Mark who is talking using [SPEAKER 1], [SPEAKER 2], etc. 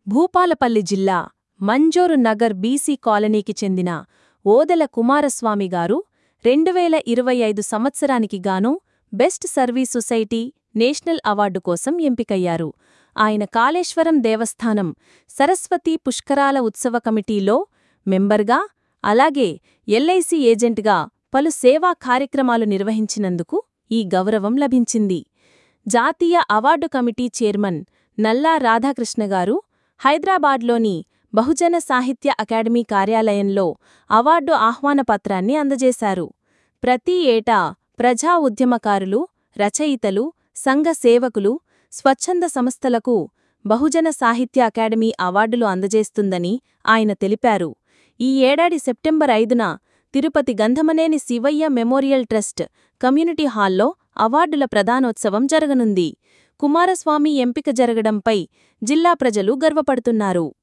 [SPEAKER 1] భూపాలపల్లి జిల్లా మంజోరు నగర్ బీసీ కాలనీకి చెందిన ఓదెల కుమారస్వామి గారు రెండువేల ఇరవై ఐదు సంవత్సరానికి గాను best service society national award కోసం ఎంపికయ్యారు ఆయన కాళేశ్వరం దేవస్థానం సరస్వతీ పుష్కరాల ఉత్సవ కమిటీలో మెంబర్గా అలాగే ఎల్ఐసి ఏజెంట్గా పలు సేవా కార్యక్రమాలు నిర్వహించినందుకు ఈ గౌరవం లభించింది జాతీయ అవార్డు కమిటీ చైర్మన్ నల్లా రాధాకృష్ణగారు హైదరాబాద్లోని బహుజన సాహిత్య అకాడమీ కార్యాలయంలో అవార్డు ఆహ్వానపత్రాన్ని అందజేశారు ప్రతి ఏటా ప్రజా ఉద్యమకారులు రచయితలు సంఘ సేవకులు స్వచ్ఛంద సంస్థలకు బహుజన సాహిత్య అకాడమీ అవార్డులు అందజేస్తుందని ఆయన తెలిపారు ఈ ఏడాది సెప్టెంబర్ ఐదున Tirupati Gandhamaneni Sivaiah memorial trust community హాల్లో అవార్డుల ప్రదానోత్సవం జరగనుంది కుమారస్వామి ఎంపిక జరగడంపై జిల్లా ప్రజలు గర్వపడుతున్నారు